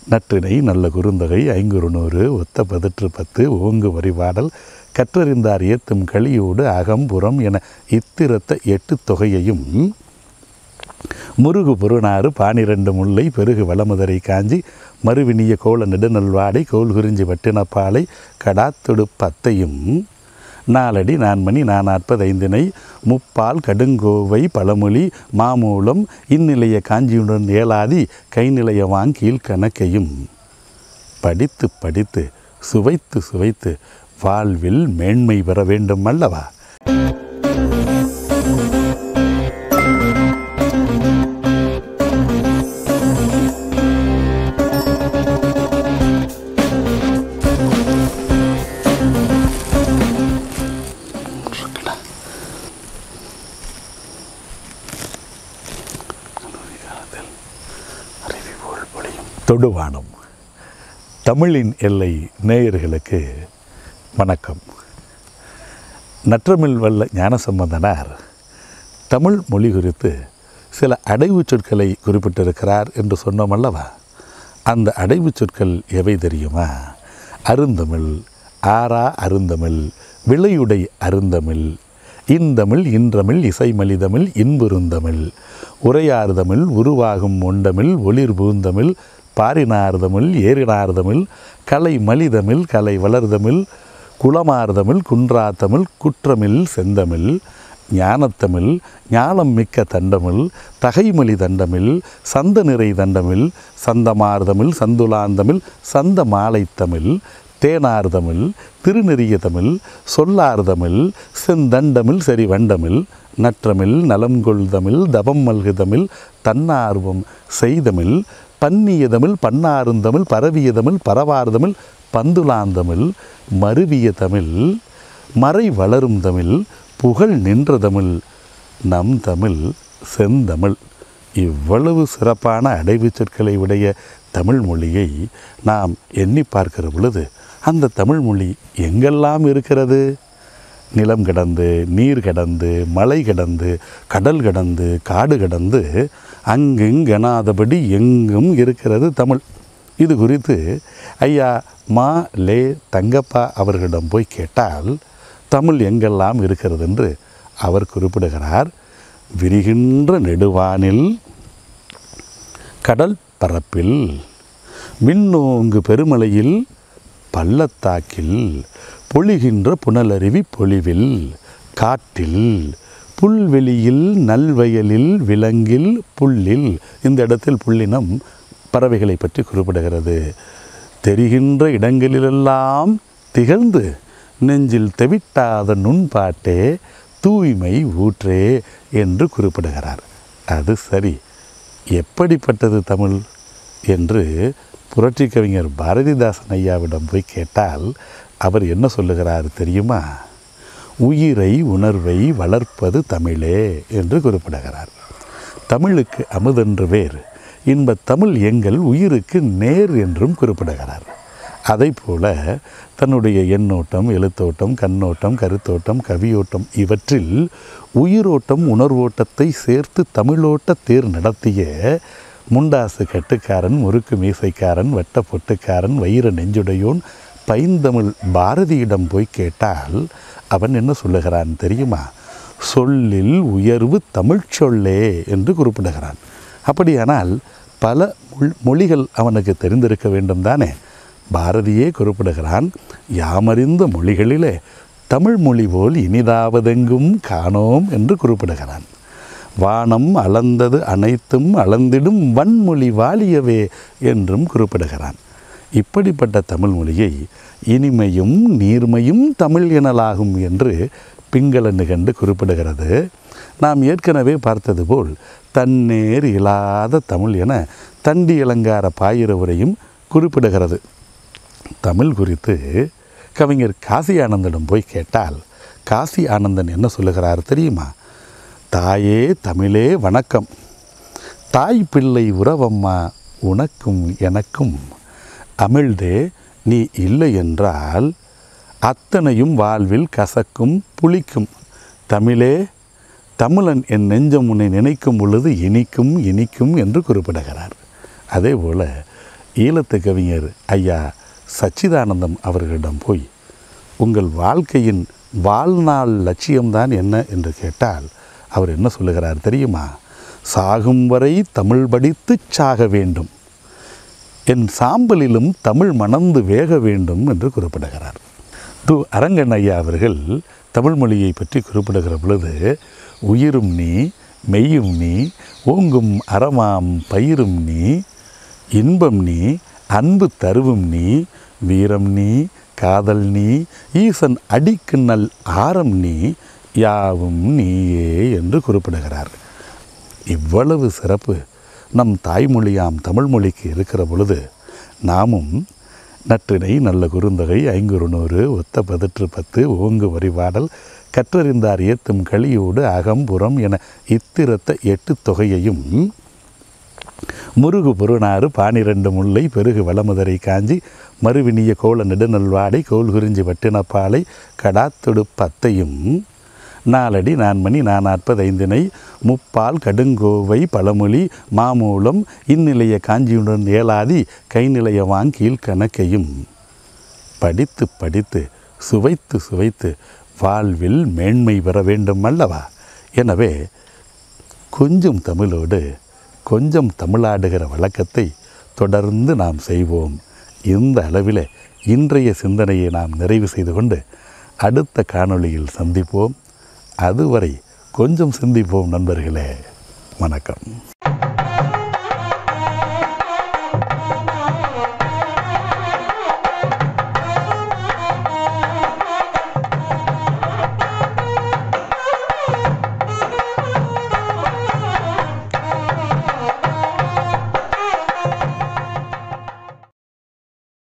நற்றினை நல்ல குறுந்தொகை ஐங்குறுநூறு ஒத்த பதிற்று பத்து ஓங்கு வரிபாடல் கற்றறிந்தார் ஏத்தும் களியோடு அகம்புறம் என இத்திரத்த எட்டு தொகையையும் முருகு புறநாறு பானிரண்டு முல்லை பெருகு வளமுதரை காஞ்சி மறுவினிய கோல நெடுநல்வாடை கோல் குறிஞ்சி வட்டினப்பாலை கடாத்தொடு பத்தையும் நாலடி நான்மணி நாற்பதைந்தினை முப்பால் கடுங்கோவை பழமொழி மாமூலம் இந்நிலைய காஞ்சியுடன் ஏலாதி கைநிலைய வாங்கீழ் கணக்கையும் படித்து படித்து சுவைத்து சுவைத்து வாழ்வில் மேன்மை பெற வேண்டும் அல்லவா தொடுவானம் தமிழின் எல்லை நேயர்களுக்கு வணக்கம் நற்றமிழ் வல்ல ஞானசம்பந்தனார் தமிழ் மொழி குறித்து சில அடைவுச் சொற்களை குறிப்பிட்டிருக்கிறார் என்று சொன்னோம் அல்லவா அந்த அடைவுச் சொற்கள் எவை தெரியுமா அருந்தமிழ் ஆரா அருந்தமிழ் விளையுடை அருந்தமிழ் இந்தமிழ் இன்றமிழ் இசைமலிதமிழ் இன்புறுந்தமிழ் உரையார்தமிழ் உருவாகும் ஒண்டமிழ் ஒளிர் பூந்தமிழ் பாரினார்தமிழ் ஏறினார்தமிழ் கலை மலிதமிழ் கலை வளர்தமிழ் குளமார்தமிழ் குன்றாத்தமிழ் குற்றமிழ் செந்தமிழ் ஞானத்தமிழ் ஞானம் மிக்க தண்டமிழ் தகைமொழி தண்டமிழ் சந்த நிறை தண்டமிழ் சந்தமார்தமிழ் சந்துலாந்தமிழ் சந்த மாலைத்தமிழ் தேனார்தமிழ் திருநெறிய தமிழ் சொல்லார்தமிழ் செந்தண்டமிழ் சரி வண்டமிழ் நற்றமிழ் நலம்கொள் தமிழ் தபம் மல்கு தமிழ் தன்னார்வம் செய்தமிழ் பன்னிய தமிழ் பன்னாருந்தமிழ் பரவிய தமிழ் பரவார்தமிழ் பந்துலாந்தமிழ் மருவிய தமிழ் மறை வளரும் தமிழ் புகழ் நின்ற தமிழ் நம் தமிழ் செந்தமிழ் இவ்வளவு சிறப்பான அடைவுச் சொற்களை உடைய தமிழ் மொழியை நாம் எண்ணி பார்க்கிற பொழுது அந்த தமிழ் மொழி எங்கெல்லாம் இருக்கிறது நிலம் கடந்து நீர் கடந்து மலை கடந்து கடல் கடந்து காடு கடந்து அங்கெங்கெனாதபடி எங்கும் இருக்கிறது தமிழ் இது குறித்து ஐயா மா லே தங்கப்பா அவர்களிடம் போய் கேட்டால் தமிழ் எங்கெல்லாம் இருக்கிறது என்று அவர் குறிப்பிடுகிறார் விரிகின்ற நெடுவானில் கடல் பரப்பில் விண்ணோங்கு பெருமலையில் பள்ளத்தாக்கில் பொழிகின்ற புனலருவி பொழிவில் காட்டில் புல்வெளியில் நல்வயலில் விலங்கில் புல்லில் இந்த இடத்தில் புல்லினம் பறவைகளை பற்றி குறிப்பிடுகிறது தெரிகின்ற இடங்களிலெல்லாம் திகழ்ந்து நெஞ்சில் தெவிட்டாத நுண்பாட்டே தூய்மை ஊற்றே என்று குறிப்பிடுகிறார் அது சரி எப்படிப்பட்டது தமிழ் என்று புரட்சி கவிஞர் பாரதிதாசன் ஐயாவிடம் போய் கேட்டால் அவர் என்ன சொல்லுகிறார் தெரியுமா உயிரை உணர்வை வளர்ப்பது தமிழே என்று குறிப்பிடுகிறார் தமிழுக்கு அமுதென்று வேறு இன்ப தமிழ் எங்கள் உயிருக்கு நேர் என்றும் குறிப்பிடுகிறார் அதை போல தன்னுடைய எண்ணோட்டம் எழுத்தோட்டம் கண்ணோட்டம் கருத்தோட்டம் கவியோட்டம் இவற்றில் உயிரோட்டம் உணர்வோட்டத்தை சேர்த்து தமிழோட்ட தேர் நடத்திய முண்டாசு கட்டுக்காரன் முறுக்கு மீசைக்காரன் வெட்ட பொட்டுக்காரன் வைர நெஞ்சுடையோன் பைந்தமிழ் பாரதியிடம் போய் கேட்டால் அவன் என்ன சொல்லுகிறான் தெரியுமா சொல்லில் உயர்வு தமிழ்ச் சொல்லே என்று குறிப்பிடுகிறான் அப்படியானால் பல மொழ் மொழிகள் அவனுக்கு தெரிந்திருக்க வேண்டும் தானே பாரதியே குறிப்பிடுகிறான் யாமறிந்த மொழிகளிலே தமிழ் மொழி போல் இனிதாவதெங்கும் காணோம் என்று குறிப்பிடுகிறான் வானம் அளந்தது அனைத்தும் அளந்திடும் வன்மொழி வாலியவே என்றும் குறிப்பிடுகிறான் இப்படிப்பட்ட தமிழ் மொழியை இனிமையும் நீர்மையும் தமிழ் எனலாகும் என்று பிங்கள நிகண்டு குறிப்பிடுகிறது நாம் ஏற்கனவே பார்த்தது போல் தன்னேர் இல்லாத தமிழ் என தண்டி அலங்கார பாயிர உரையும் குறிப்பிடுகிறது தமிழ் குறித்து கவிஞர் காசி ஆனந்தனிடம் போய் கேட்டால் காசி ஆனந்தன் என்ன சொல்லுகிறார் தெரியுமா தாயே தமிழே வணக்கம் தாய் பிள்ளை உறவம்மா உனக்கும் எனக்கும் அமிழ்தே நீ இல்லை என்றால் அத்தனையும் வாழ்வில் கசக்கும் புளிக்கும் தமிழே தமிழன் என் நெஞ்சம் உன்னை நினைக்கும் பொழுது இனிக்கும் இனிக்கும் என்று குறிப்பிடுகிறார் அதே போல் ஈழத்து கவிஞர் ஐயா சச்சிதானந்தம் அவர்களிடம் போய் உங்கள் வாழ்க்கையின் வாழ்நாள் லட்சியம்தான் என்ன என்று கேட்டால் அவர் என்ன சொல்லுகிறார் தெரியுமா சாகும் வரை தமிழ் படித்து சாக வேண்டும் என் சாம்பலிலும் தமிழ் மணந்து வேக வேண்டும் என்று குறிப்பிடுகிறார் து அரங்கன் ஐயா அவர்கள் தமிழ் மொழியை பற்றி குறிப்பிடுகிற பொழுது உயிரும் நீ மெய்யும் நீ ஓங்கும் அறமாம் பயிரும் நீ இன்பம் நீ அன்பு தருவும் நீ வீரம் நீ காதல் நீ ஈசன் அடிக்குன்னல் ஆரம் நீ யாவும் நீயே என்று குறிப்பிடுகிறார் இவ்வளவு சிறப்பு நம் தாய்மொழியாம் தமிழ் மொழிக்கு இருக்கிற பொழுது நாமும் நற்றினை நல்ல குறுந்தகை ஐங்குறுநூறு ஒத்த பதிற்று பத்து ஓங்கு வரிபாடல் கற்றறிந்தார் ஏத்தும் களியோடு அகம்புறம் என இத்திரத்த எட்டு தொகையையும் முருகு பொருநாறு பானிரண்டு முல்லை பெருகு வளமுதரை காஞ்சி மறுவினிய கோல நெடுநல்வாடை கோல் குறிஞ்சி வட்டினப்பாலை கடாத்தொடு பத்தையும் நாலடி நான்மணி நாற்பதைந்தினை முப்பால் கடுங்கோவை பழமொழி மாமூலம் இந்நிலைய காஞ்சியுடன் ஏலாதி கைநிலைய வாங்கீழ் கணக்கையும் படித்து படித்து சுவைத்து சுவைத்து வாழ்வில் மேன்மை பெற வேண்டும் அல்லவா எனவே கொஞ்சம் தமிழோடு கொஞ்சம் தமிழாடுகிற வழக்கத்தை தொடர்ந்து நாம் செய்வோம் இந்த அளவில் இன்றைய சிந்தனையை நாம் நிறைவு செய்து கொண்டு அடுத்த காணொளியில் சந்திப்போம் அதுவரை கொஞ்சம் சிந்திப்போம் நண்பர்களே வணக்கம்